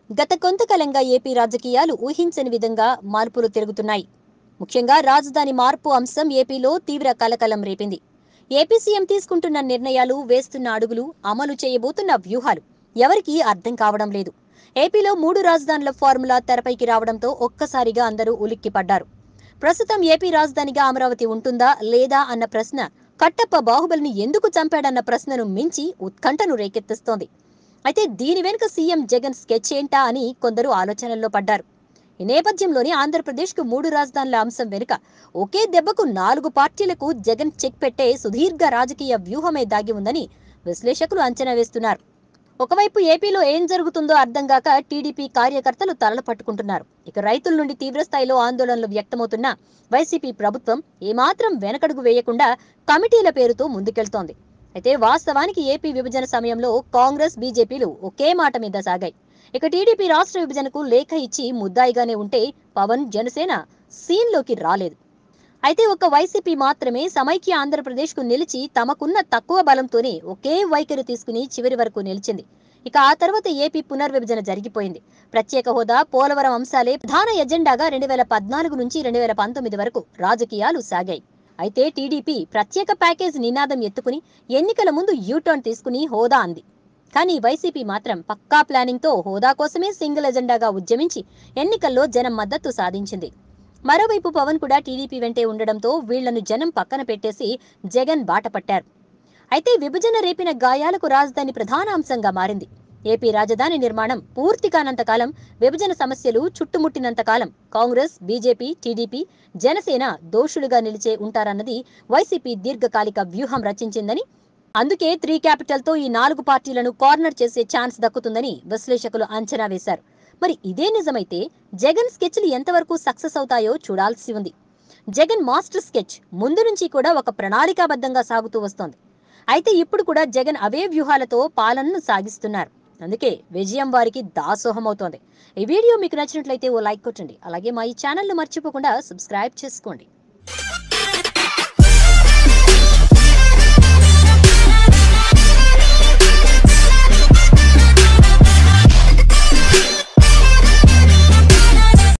గత కొంతకాలంగా ఏపీ రాజకీయాలు ఊహించని విధంగా మార్పులు తిరుగుతున్నాయి ముఖ్యంగా రాజధాని మార్పు అంశం ఏపీలో తీవ్ర కలకలం రేపింది ఏపీ సీఎం తీసుకుంటున్న నిర్ణయాలు వేస్తున్న అడుగులు అమలు చేయబోతున్న వ్యూహాలు ఎవరికీ అర్థం కావడం లేదు ఏపీలో మూడు రాజధానుల ఫార్ములా తెరపైకి రావడంతో ఒక్కసారిగా అందరూ ఉలిక్కిపడ్డారు ప్రస్తుతం ఏపీ రాజధానిగా అమరావతి ఉంటుందా లేదా అన్న ప్రశ్న కట్టప్ప బాహుబలిని ఎందుకు చంపాడన్న ప్రశ్నను మించి ఉత్కంఠను రేకెత్తిస్తోంది అయితే దీని వెనుక సీఎం జగన్ స్కెచ్ ఏంటా అని కొందరు ఆలోచనల్లో పడ్డారు ఈ నేపథ్యంలోనే ఆంధ్రప్రదేశ్కు మూడు రాజధానుల అంశం వెనుక ఒకే దెబ్బకు నాలుగు పార్టీలకు జగన్ చెక్ పెట్టే సుదీర్ఘ రాజకీయ వ్యూహమే దాగి ఉందని విశ్లేషకులు అంచనా వేస్తున్నారు ఒకవైపు ఏపీలో ఏం జరుగుతుందో అర్థం కాక టీడీపీ కార్యకర్తలు తలలు పట్టుకుంటున్నారు ఇక రైతుల నుండి తీవ్రస్థాయిలో ఆందోళనలు వ్యక్తమవుతున్న వైసీపీ ప్రభుత్వం ఏమాత్రం వెనకడుగు వేయకుండా కమిటీల పేరుతో ముందుకెళ్తోంది అయితే వాస్తవానికి ఏపీ విభజన సమయంలో కాంగ్రెస్ బీజేపీలు ఒకే మాట మీద సాగాయి ఇక టీడీపీ రాష్ట్ర విభజనకు లేఖ ఇచ్చి ముద్దాయిగానే ఉంటే పవన్ జనసేన సీన్లోకి రాలేదు అయితే ఒక వైసీపీ మాత్రమే సమైక్య ఆంధ్రప్రదేశ్కు నిలిచి తమకున్న తక్కువ బలంతోనే ఒకే వైఖరి తీసుకుని చివరి వరకు నిలిచింది ఇక ఆ తర్వాత ఏపీ పునర్విభజన జరిగిపోయింది ప్రత్యేక హోదా పోలవరం అంశాలే ప్రధాన ఎజెండాగా రెండు వేల పద్నాలుగు నుంచి రెండు వేల పంతొమ్మిది వరకు రాజకీయాలు సాగాయి అయితే టీడీపీ ప్రత్యేక ప్యాకేజ్ నినాదం ఎత్తుకుని ఎన్నికల ముందు యూటర్న్ తీసుకుని హోదా అంది కానీ వైసీపీ మాత్రం పక్కా ప్లానింగ్తో హోదా కోసమే సింగిల్ ఎజెండాగా ఉద్యమించి ఎన్నికల్లో జనం మద్దతు సాధించింది మరోవైపు పవన్ కూడా టీడీపీ వెంటే ఉండడంతో వీళ్లను జనం పక్కన పెట్టేసి జగన్ బాట పట్టారు అయితే విభజన రేపిన గాయాలకు రాజధాని ప్రధాన అంశంగా మారింది ఏపీ రాజధాని నిర్మాణం పూర్తి కానంతకాలం విభజన సమస్యలు చుట్టుముట్టినంతకాలం కాంగ్రెస్ బీజేపీ టీడీపీ జనసేన దోషులుగా నిలిచే ఉంటారన్నది వైసీపీ దీర్ఘకాలిక వ్యూహం రచించిందని అందుకే త్రీ క్యాపిటల్తో ఈ నాలుగు పార్టీలను కార్నర్ చేసే ఛాన్స్ దక్కుతుందని విశ్లేషకులు అంచనా వేశారు మరి ఇదే నిజమైతే జగన్ స్కెచ్లు ఎంతవరకు సక్సెస్ అవుతాయో చూడాల్సి ఉంది జగన్ మాస్టర్ స్కెచ్ ముందు నుంచి కూడా ఒక ప్రణాళికాబద్ధంగా సాగుతూ వస్తోంది అయితే ఇప్పుడు కూడా జగన్ అవే వ్యూహాలతో పాలనను సాగిస్తున్నారు అందుకే విజయం వారికి దాసోహం అవుతోంది ఈ వీడియో మీకు నచ్చినట్లయితే ఓ లైక్ కొట్టండి అలాగే మా ఈ ఛానల్ను మర్చిపోకుండా సబ్స్క్రైబ్ చేసుకోండి